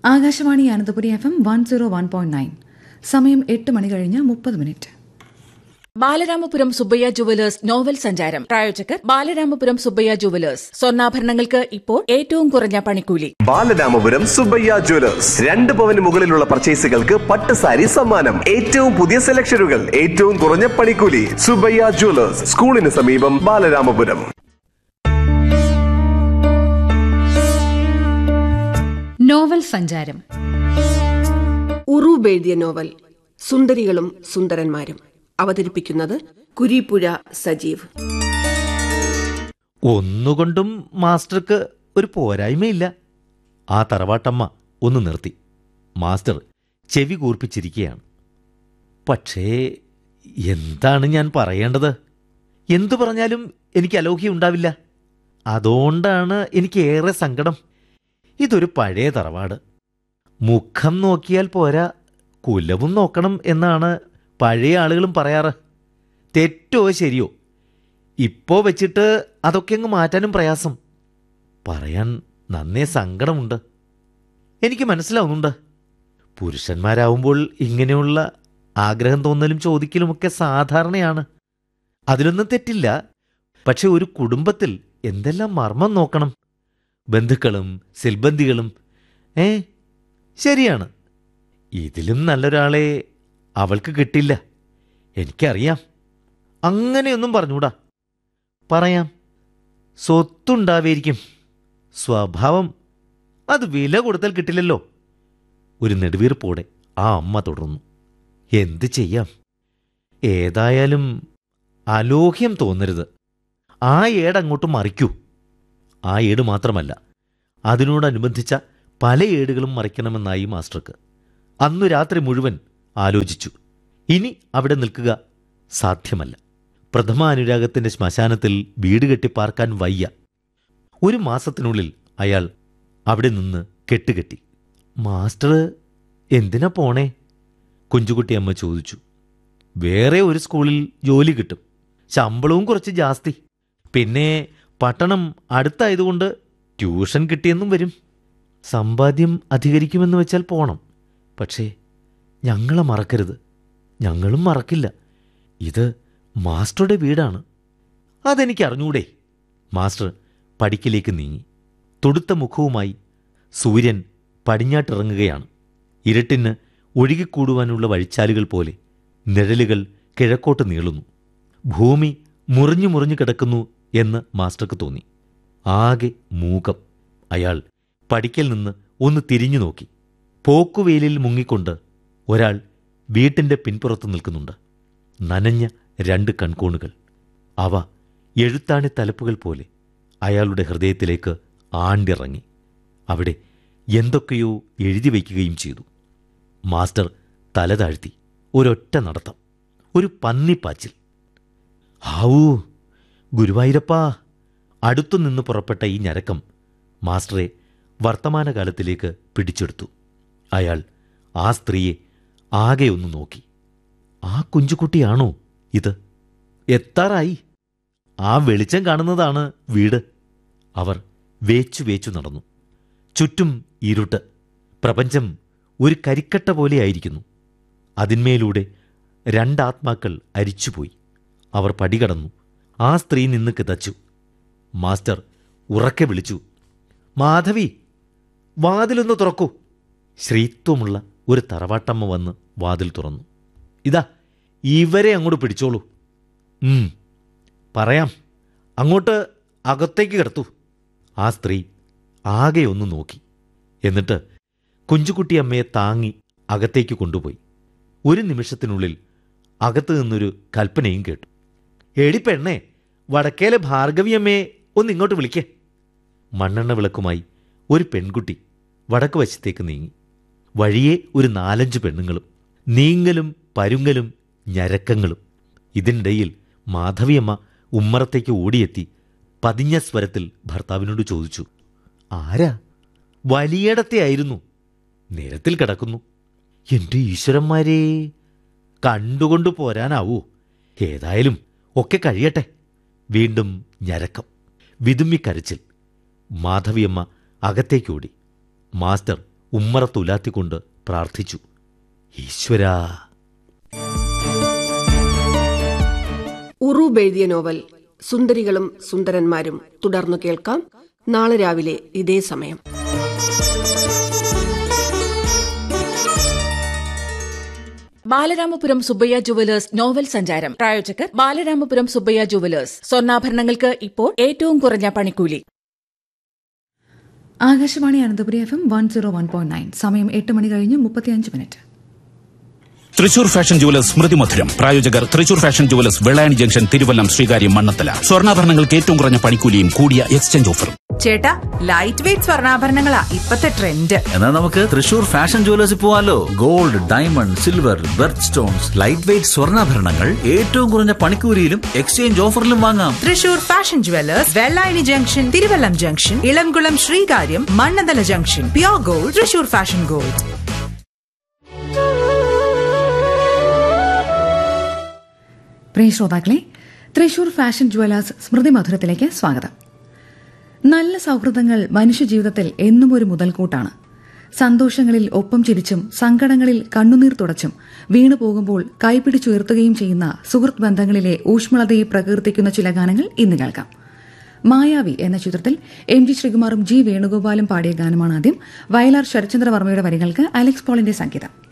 Akashvani Ananthapuri F M one zero one point nine സമയം എട്ട് മണി കഴിഞ്ഞ് മുപ്പത് minute Balaramapuram Subbiah jewellers novel സഞ്ചാരം പ്രായോജകർ ബാലരാമപുരം സുബ്ബയ്യ ജുവലേഴ്സ് സ്വർണ്ണാഭരണങ്ങൾക്ക് ഇപ്പോൾ ഏറ്റവും കുറഞ്ഞ പണിക്കൂലി ബാലരാമപുരം സുബ്ബയ്യ ജ്വല്ലേഴ്സ് രണ്ട് പവന് മുകളിലുള്ള പർച്ചേസുകൾക്ക് പട്ട് സാരി സമ്മാനം ഏറ്റവും പുതിയ സെലക്ഷനുകൾ ഏറ്റവും കുറഞ്ഞ പണിക്കൂലി സുബ്ബയ്യ ജ്വല്ലേഴ്സ് സ്കൂളിന് സമീപം ബാലരാമപുരം നോവൽ സഞ്ചാരം ഉറൂബ് എഴുതിയ നോവൽ സുന്ദരികളും സുന്ദരന്മാരും അവതരിപ്പിക്കുന്നത് കുരീപ്പുഴ സജീവ് ഒന്നുകൊണ്ടും മാസ്റ്റർക്ക് ഒരു പോരായ്മയില്ല ആ തറവാട്ടമ്മ ഒന്ന് നിർത്തി മാസ്റ്റർ ചെവി കൂർപ്പിച്ചിരിക്കുകയാണ് പക്ഷേ എന്താണ് ഞാൻ പറയേണ്ടത് എന്തു പറഞ്ഞാലും എനിക്ക് അലോഹ്യം ഉണ്ടാവില്ല അതുകൊണ്ടാണ് എനിക്ക് ഏറെ സങ്കടം ഇതൊരു പഴയ തറവാട് മുഖം നോക്കിയാൽ പോരാ കുലവും നോക്കണം എന്നാണ് പഴയ ആളുകളും പറയാറ് തെറ്റോ ശരിയോ ഇപ്പോ വെച്ചിട്ട് അതൊക്കെ അങ്ങ് മാറ്റാനും പ്രയാസം പറയാൻ നന്നേ സങ്കടമുണ്ട് എനിക്ക് മനസ്സിലാവുന്നുണ്ട് പുരുഷന്മാരാവുമ്പോൾ ഇങ്ങനെയുള്ള ആഗ്രഹം തോന്നലും ചോദിക്കലുമൊക്കെ സാധാരണയാണ് അതിലൊന്നും തെറ്റില്ല പക്ഷെ ഒരു കുടുംബത്തിൽ എന്തെല്ലാം മർമ്മം നോക്കണം ബന്ധുക്കളും സിൽബന്ധികളും ഏ ശരിയാണ് ഇതിലും നല്ലൊരാളെ അവൾക്ക് കിട്ടില്ല എനിക്കറിയാം അങ്ങനെയൊന്നും പറഞ്ഞൂടാ പറയാം സ്വത്തുണ്ടാവേയിരിക്കും സ്വഭാവം അത് വില കൊടുത്താൽ കിട്ടില്ലല്ലോ ഒരു നെടുവീർപ്പോടെ ആ അമ്മ തുടർന്നു എന്ത് ചെയ്യാം ഏതായാലും അലോഹ്യം തോന്നരുത് ആ ഏടങ്ങോട്ട് മറിക്കൂ ആ ഏട് മാത്രമല്ല അതിനോടനുബന്ധിച്ച പല ഏടുകളും മറിക്കണമെന്നായി മാസ്റ്റർക്ക് അന്നു രാത്രി മുഴുവൻ ആലോചിച്ചു ഇനി അവിടെ നിൽക്കുക സാധ്യമല്ല പ്രഥമാനുരാഗത്തിന്റെ ശ്മശാനത്തിൽ വീട് കെട്ടി പാർക്കാൻ വയ്യ ഒരു മാസത്തിനുള്ളിൽ അയാൾ അവിടെ നിന്ന് കെട്ടുകെട്ടി മാസ്റ്റർ എന്തിനാ പോണേ കുഞ്ചുകുട്ടിയമ്മ ചോദിച്ചു വേറെ ഒരു സ്കൂളിൽ ജോലി കിട്ടും ശമ്പളവും കുറച്ച് ജാസ്തി പിന്നെ പട്ടണം അടുത്തായതുകൊണ്ട് ട്യൂഷൻ കിട്ടിയെന്നും വരും സമ്പാദ്യം അധികരിക്കുമെന്ന് വെച്ചാൽ പോണം പക്ഷേ ഞങ്ങളെ മറക്കരുത് ഞങ്ങളും മറക്കില്ല ഇത് മാസ്റ്ററുടെ വീടാണ് അതെനിക്ക് അറിഞ്ഞൂടെ മാസ്റ്റർ പടിക്കിലേക്ക് നീങ്ങി തുടുത്ത മുഖവുമായി സൂര്യൻ പടിഞ്ഞാട്ടിറങ്ങുകയാണ് ഇരുട്ടിന് ഒഴുകിക്കൂടുവാനുള്ള വഴിച്ചാലുകൾ പോലെ നിഴലുകൾ കിഴക്കോട്ട് നീളുന്നു ഭൂമി മുറിഞ്ഞു മുറിഞ്ഞു കിടക്കുന്നു എന്ന് മാസ്റ്റർക്ക് തോന്നി ആകെ മൂകം അയാൾ പടിക്കൽ നിന്ന് ഒന്ന് തിരിഞ്ഞു നോക്കി പോക്കുവേലിൽ മുങ്ങിക്കൊണ്ട് ഒരാൾ വീട്ടിന്റെ പിൻപുറത്ത് നിൽക്കുന്നുണ്ട് നനഞ്ഞ രണ്ട് കൺകോണുകൾ അവ എഴുത്താണി തലപ്പുകൾ പോലെ അയാളുടെ ഹൃദയത്തിലേക്ക് ആണ്ടിറങ്ങി അവിടെ എന്തൊക്കെയോ എഴുതി വയ്ക്കുകയും ചെയ്തു മാസ്റ്റർ തല താഴ്ത്തി ഒരൊറ്റ നടത്തം ഒരു പന്നിപ്പാച്ചിൽ ഹാവൂ ഗുരുവായൂരപ്പാ അടുത്തുനിന്ന് പുറപ്പെട്ട ഈ ഞരക്കം മാസ്റ്ററെ വർത്തമാനകാലത്തിലേക്ക് പിടിച്ചെടുത്തു അയാൾ ആ സ്ത്രീയെ ആകെ ഒന്ന് നോക്കി ആ കുഞ്ചുകുട്ടിയാണോ ഇത് എത്താറായി ആ വെളിച്ചം കാണുന്നതാണ് വീട് അവർ വേച്ചു വേച്ചു നടന്നു ചുറ്റും ഇരുട്ട് പ്രപഞ്ചം ഒരു കരിക്കട്ട പോലെയായിരിക്കുന്നു അതിന്മേലൂടെ രണ്ടാത്മാക്കൾ അരിച്ചുപോയി അവർ പടികടന്നു ആ സ്ത്രീ നിന്ന് കിതച്ചു മാസ്റ്റർ ഉറക്കെ വിളിച്ചു മാധവി വാതിലൊന്ന് തുറക്കൂ ശ്രീത്വമുള്ള ഒരു തറവാട്ടമ്മ വന്ന് വാതിൽ തുറന്നു ഇതാ ഇവരെ അങ്ങോട്ട് പിടിച്ചോളൂ ഉം പറയാം അങ്ങോട്ട് അകത്തേക്ക് കിടത്തു ആ സ്ത്രീ ആകെ ഒന്ന് നോക്കി എന്നിട്ട് കുഞ്ചുകുട്ടിയമ്മയെ താങ്ങി അകത്തേക്ക് കൊണ്ടുപോയി ഒരു നിമിഷത്തിനുള്ളിൽ അകത്തു നിന്നൊരു കൽപ്പനയും കേട്ടു എടി പെണ്ണേ വടക്കേലെ ഭാർഗവിയമ്മയെ ഒന്ന് ഇങ്ങോട്ട് വിളിക്കേ മണ്ണെണ്ണ വിളക്കുമായി ഒരു പെൺകുട്ടി വടക്ക് വശത്തേക്ക് നീങ്ങി വഴിയെ ഒരു നാലഞ്ച് പെണ്ണുങ്ങളും നീങ്ങലും പരുങ്ങലും ഞരക്കങ്ങളും ഇതിനിടയിൽ മാധവിയമ്മ ഉമ്മറത്തേക്ക് ഓടിയെത്തി പതിഞ്ഞ സ്വരത്തിൽ ഭർത്താവിനോട് ചോദിച്ചു ആരാ വലിയടത്തെ ആയിരുന്നു നിരത്തിൽ കിടക്കുന്നു എന്റെ ഈശ്വരന്മാരേ കണ്ടുകൊണ്ടു പോരാനാവൂ ഏതായാലും ഒക്കെ കഴിയട്ടെ വീണ്ടും ഞരക്കം വിതുമ്മിക്കരച്ചിൽ മാധവിയമ്മ അകത്തേക്കോടി മാസ്റ്റർ ഉമ്മറത്തുലാത്തിക്കൊണ്ട് പ്രാർത്ഥിച്ചു ഈശ്വരാ ഉറൂബ് എഴുതിയ നോവൽ സുന്ദരികളും സുന്ദരന്മാരും തുടർന്നു കേൾക്കാം നാളെ രാവിലെ ഇതേ സമയം ബാലരാമപുരം സുബ്ബയ്യ ജുവലേഴ്സ് നോവൽ സഞ്ചാരം പ്രായോജകർ ബാലരാമപുരം സുബ്ബയ്യ ജുവലേഴ്സ് സ്വർണ്ണാഭരണങ്ങൾക്ക് ഇപ്പോൾ ഏറ്റവും കുറഞ്ഞ പണിക്കൂലി Akashvani Ananthapuri F M one zero one point nine സമയം എട്ട് മണി കഴിഞ്ഞ് മുപ്പത്തിയഞ്ച് മിനിറ്റ് തൃശൂർ ഫാഷൻ ജുവലേഴ്സ് സ്മൃതി മധുരം പ്രായോജകർ Thrissur fashion jewellers Vellayani junction Thiruvallam Sreekaryam Mannanthala സ്വർണ്ണാഭരണങ്ങൾക്ക് ഏറ്റവും കുറഞ്ഞ പണിക്കൂലിയും കൂടിയ എക്സ്ചേഞ്ച് ഓഫറും ചേട്ടാ ലൈറ്റ് വെയിറ്റ് സ്വർണ്ണാഭരണങ്ങളാ ഇപ്പത്തെ ട്രെൻഡ് എന്നാൽ നമുക്ക് തൃശൂർ ഫാഷൻ ജുവലേഴ്സിൽ പോവാലോ gold diamond silver birth stones light weight സ്വർണ്ണാഭരണങ്ങൾ ഏറ്റവും കുറഞ്ഞ പണിക്കൂലിയിലും എക്സ്ചേഞ്ച് ഓഫറിലും വാങ്ങാം Thrissur fashion jewellers Vellayani junction Thiruvallam junction Elamkulam Sreekaryam Mannanthala junction pure gold Thrissur fashion gold പ്രിയ ശ്രോതാക്കളെ തൃശൂർ ഫാഷൻ ജുവലേഴ്സ് സ്മൃതി മധുരത്തിലേക്ക് സ്വാഗതം നല്ല സൗഹൃദങ്ങൾ മനുഷ്യജീവിതത്തിൽ എന്നും ഒരു മുതൽക്കൂട്ടാണ് സന്തോഷങ്ങളിൽ ഒപ്പം ചിരിച്ചും സങ്കടങ്ങളിൽ കണ്ണുനീർ തുടച്ചും വീണു പോകുമ്പോൾ കൈപിടിച്ചുയർത്തുകയും ചെയ്യുന്ന സുഹൃത്ത് ബന്ധങ്ങളിലെ ഊഷ്മളതയെ പ്രകീർത്തിക്കുന്ന ചില ഗാനങ്ങൾ ഇന്ന് കേൾക്കാം മായാവി എന്ന ചിത്രത്തിൽ എം ജി ശ്രീകുമാറും ജി വേണുഗോപാലും പാടിയ ഗാനമാണ് ആദ്യം വയലാർ ശരത്ചന്ദ്ര വർമ്മയുടെ വരികൾക്ക് അലക്സ് പോളിന്റെ സംഗീതം